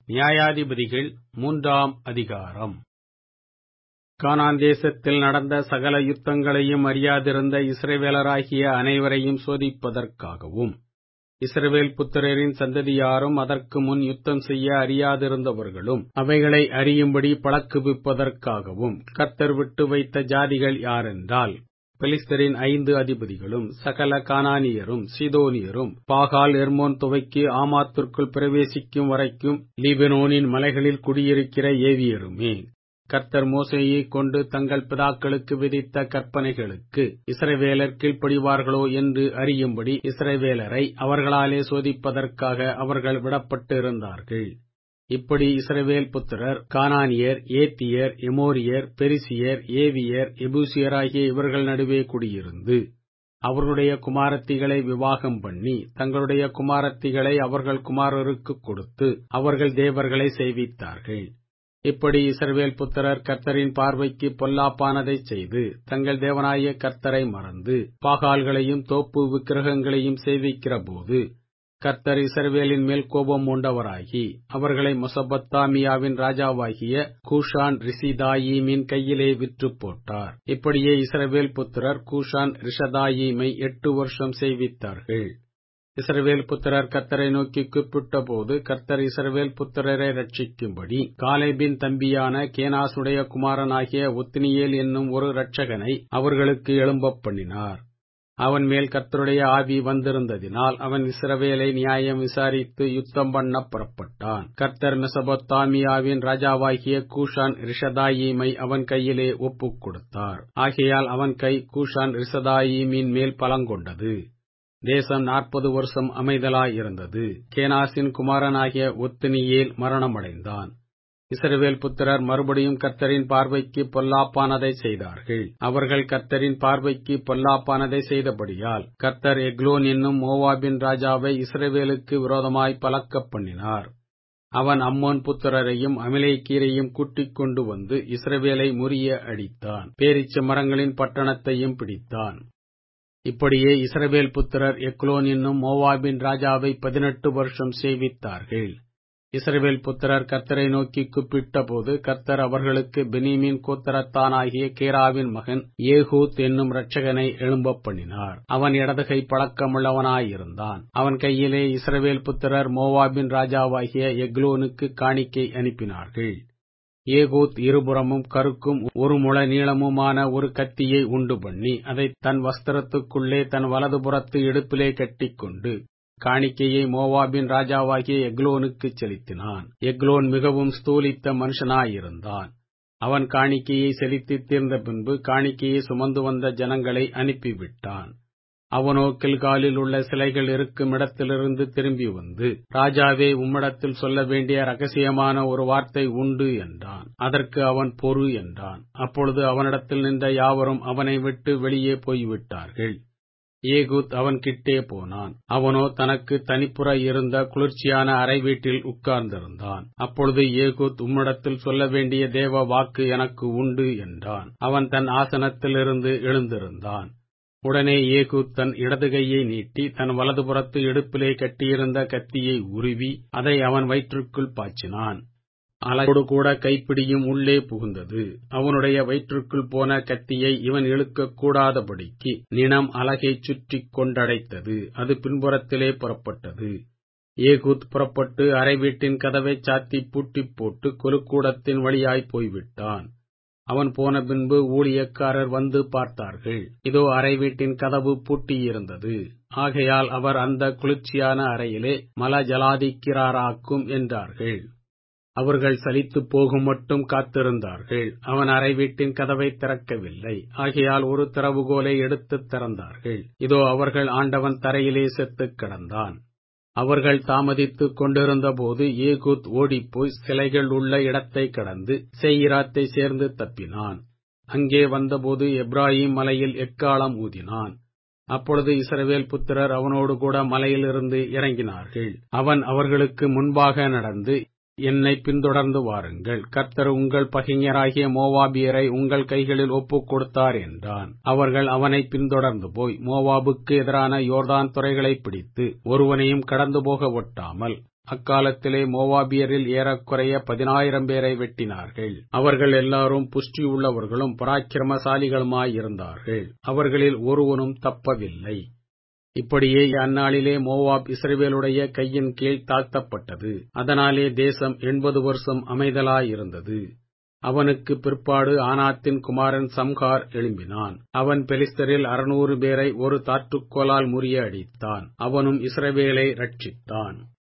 நியாயாதிபதிகள் மூன்றாம் அதிகாரம் கானான் தேசத்தில் நடந்த சகல யுத்தங்களையும் அறியாதிருந்த இஸ்ரவேலராகிய அனைவரையும் சோதிப்பதற்காகவும் இஸ்ரவேல் புத்திரரின் சந்ததியாரும் அதற்கு முன் யுத்தம் செய்ய அறியாதிருந்தவர்களும் அவைகளை அறியும்படி பழக்குவிப்பதற்காகவும் கர்த்தர் விட்டு வைத்த ஜாதிகள் யாரென்றால் பெலிஸ்தரின் ஐந்து அதிபதிகளும் சகல கானானியரும் சீதோனியரும் பாகால் எர்மோன் துவைக்கு ஆமாத்திற்குள் பிரவேசிக்கும் வரைக்கும் லீபனோனின் மலைகளில் குடியிருக்கிற ஏவியருமே கர்த்தர் மோசையைக் கொண்டு தங்கள் பிதாக்களுக்கு விதித்த கற்பனைகளுக்கு இஸ்ரவேலர் கீழ்ப்படிவார்களோ என்று அறியும்படி இஸ்ரவேலரை அவர்களாலே சோதிப்பதற்காக அவர்கள் விடப்பட்டிருந்தார்கள் இப்படி இஸ்ரவேல் புத்திரர் கானானியர் ஏத்தியர் எமோரியர் பெரிசியர் ஏவியர் எபூசியர் ஆகிய இவர்கள் நடுவே குடியிருந்து அவர்களுடைய குமாரத்திகளை விவாகம் பண்ணி தங்களுடைய குமாரத்திகளை அவர்கள் குமாரருக்கு கொடுத்து அவர்கள் தேவர்களை செய்வித்தார்கள் இப்படி இஸ்ரவேல் புத்திரர் கர்த்தரின் பார்வைக்கு பொல்லாப்பானதைச் செய்து தங்கள் தேவனாய கர்த்தரை மறந்து பாகால்களையும் தோப்பு விக்கிரகங்களையும் செய்விக்கிற போது கர்த்தர் இஸ்ரவேலின் மேல் கோபம் உண்டவராகி அவர்களை மொசபத்தாமியாவின் ராஜாவாகிய கூஷான் ரிசிதாயீமின் கையிலே விற்று போட்டார் இப்படியே இஸ்ரவேல் புத்திரர் கூஷான் ரிஷதாயீமை எட்டு வருஷம் செய்வித்தார்கள் இஸ்ரவேல் புத்திரர் கர்த்தரை நோக்கி கூப்பிட்ட போது கர்த்தர் இஸ்ரவேல் புத்திரரை ரட்சிக்கும்படி காலேபின் தம்பியான கேனாசுடைய குமாரனாகிய ஒத்தினியேல் என்னும் ஒரு இரட்சகனை அவர்களுக்கு எழும்பப் பண்ணினார் அவன் மேல் கர்த்தருடைய ஆவி வந்திருந்ததினால் அவன் இஸ்ரவேலை நியாயம் விசாரித்து யுத்தம் பண்ண புறப்பட்டான் கர்த்தர் மெசபொத்தாமியாவின் ராஜாவாகிய கூஷான் ரிஷதாயீமை அவன் கையிலே ஒப்புக் கொடுத்தார் ஆகையால் அவன் கை கூஷான் ரிஷதாயீமின் மேல் பலங்கொண்டது தேசம் நாற்பது வருஷம் அமைதலாயிருந்தது கேனாசின் குமாரனாகிய ஒத்தினியேல் மரணமடைந்தான் இஸ்ரவேல் புத்திரர் மறுபடியும் கர்த்தரின் பார்வைக்கு பொல்லாப்பானதை செய்தார்கள் அவர்கள் கர்த்தரின் பார்வைக்கு பொல்லாப்பானதை செய்தபடியால் கர்த்தர் எக்லோன் என்னும் மோவாபின் ராஜாவை இஸ்ரவேலுக்கு விரோதமாய் பலக்கப் பண்ணினார் அவன் அம்மோன் புத்திரரையும் அமிலேக்கீரையும் கூட்டிக் கொண்டு வந்து இஸ்ரவேலை முறிய அடித்தான் பேரிச்ச மரங்களின் பட்டணத்தையும் பிடித்தான் இப்படியே இஸ்ரவேல் புத்திரர் எக்லோன் என்னும் மோவாபின் ராஜாவை பதினெட்டு வருஷம் சேவித்தார்கள் இஸ்ரவேல் புத்திரர் கர்த்தரை நோக்கி கூப்பிட்ட போது கர்த்தர் அவர்களுக்கு பெனிமின் கோத்தரத்தானாகிய கேராவின் மகன் ஏகூத் என்னும் இரட்சகனை எழும்பப் பண்ணினார் அவன் இடதுகை பழக்கமுள்ளவனாயிருந்தான் அவன் கையிலே இஸ்ரவேல் புத்திரர் மோவாபின் ராஜாவாகிய எக்லோனுக்கு காணிக்கை அனுப்பினார்கள் ஏகூத் இருபுறமும் கருக்கும் ஒரு முள நீளமுமான ஒரு கத்தியை உண்டு பண்ணி அதை தன் வஸ்திரத்துக்குள்ளே தன் வலதுபுறத்து இடுப்பிலே கட்டிக்கொண்டு காணிக்கையை மோவாபின் ராஜாவாகிய எக்லோனுக்குச் செலுத்தினான் எக்லோன் மிகவும் ஸ்தூலித்த மனுஷனாயிருந்தான் அவன் காணிக்கையை செலுத்தித் தீர்ந்த பின்பு காணிக்கையை சுமந்து வந்த ஜனங்களை அனுப்பிவிட்டான் அவனோ கில்காலில் உள்ள சிலைகள் இருக்கும் இடத்திலிருந்து திரும்பி வந்து ராஜாவே உம்மிடத்தில் சொல்ல வேண்டிய ரகசியமான ஒரு வார்த்தை உண்டு என்றான் அதற்கு அவன் பொறு என்றான் அப்பொழுது அவனிடத்தில் நின்ற யாவரும் அவனை விட்டு வெளியே போய்விட்டார்கள் ஏகூத் அவன் கிட்டே போனான் அவனோ தனக்கு தனிப்புற இருந்த குளிர்ச்சியான அறை வீட்டில் உட்கார்ந்திருந்தான் அப்பொழுது ஏகூத் உம்மிடத்தில் சொல்ல வேண்டிய தேவ வாக்கு எனக்கு உண்டு என்றான் அவன் தன் ஆசனத்திலிருந்து எழுந்திருந்தான் உடனே ஏகூத் தன் இடதுகையை நீட்டி தன் வலதுபுறத்து இடுப்பிலே கட்டியிருந்த கத்தியை உருவி அதை அவன் வயிற்றுக்குள் பாய்ச்சினான் அலகோடு கூட கைப்பிடியும் உள்ளே புகுந்தது அவனுடைய வயிற்றுக்குள் போன கத்தியை இவன் இழுக்கக் கூடாதபடிக்கு நினம் அலகைச் சுற்றிக் கொண்டடைத்தது அது பின்புறத்திலே புறப்பட்டது ஏகூத் புறப்பட்டு அறை வீட்டின் கதவைச் சாத்தி பூட்டிப் போட்டு கொலுக்கூடத்தின் வழியாய் போய்விட்டான் அவன் போன பின்பு ஊழியக்காரர் வந்து பார்த்தார்கள் இதோ அறை வீட்டின் கதவு பூட்டியிருந்தது ஆகையால் அவர் அந்த குளிர்ச்சியான அறையிலே மல ஜலாதிக்கிறாராக்கும் என்றார்கள் அவர்கள் சலித்து போகும் மட்டும் காத்திருந்தார்கள் அவன் அறை வீட்டின் கதவை திறக்கவில்லை ஆகையால் ஒரு திறவுகோலை எடுத்துத் திறந்தார்கள் இதோ அவர்கள் ஆண்டவன் தரையிலே செத்துக் கிடந்தான் அவர்கள் தாமதித்துக் கொண்டிருந்தபோது ஏகூத் ஓடிப்போய் சிலைகள் உள்ள இடத்தை கடந்து சேயிராத்தை சேர்ந்து தப்பினான் அங்கே வந்தபோது எப்ராஹிம் மலையில் எக்காலம் ஊதினான் அப்பொழுது இஸ்ரவேல் புத்திரர் அவனோடு கூட மலையிலிருந்து இறங்கினார்கள் அவன் அவர்களுக்கு முன்பாக நடந்து என்னை பின்தொடர்ந்து வாருங்கள் கர்த்தர் உங்கள் பகைஞராகிய மோவாபியரை உங்கள் கைகளில் ஒப்புக் கொடுத்தார் என்றான் அவர்கள் அவனை பின்தொடர்ந்து போய் மோவாபுக்கு எதிரான யோர்தான் துறைகளை பிடித்து ஒருவனையும் கடந்து போக ஒட்டாமல் அக்காலத்திலே மோவாபியரில் ஏறக்குறைய பதினாயிரம் பேரை வெட்டினார்கள் அவர்கள் எல்லாரும் புஷ்டியுள்ளவர்களும் பராக்கிரமசாலிகளுமாயிருந்தார்கள் அவர்களில் ஒருவனும் தப்பவில்லை இப்படியே அந்நாளிலே மோவாப் இஸ்ரவேலுடைய கையின் கீழ் தாழ்த்தப்பட்டது அதனாலே தேசம் எண்பது வருஷம் அமைதலாயிருந்தது அவனுக்கு பிற்பாடு ஆனாத்தின் குமாரன் சம்கார் எழும்பினான் அவன் பெலிஸ்தரில் அறுநூறு பேரை ஒரு தாற்றுக்கோலால் முறிய அடித்தான் அவனும் இஸ்ரவேலை ரட்சித்தான்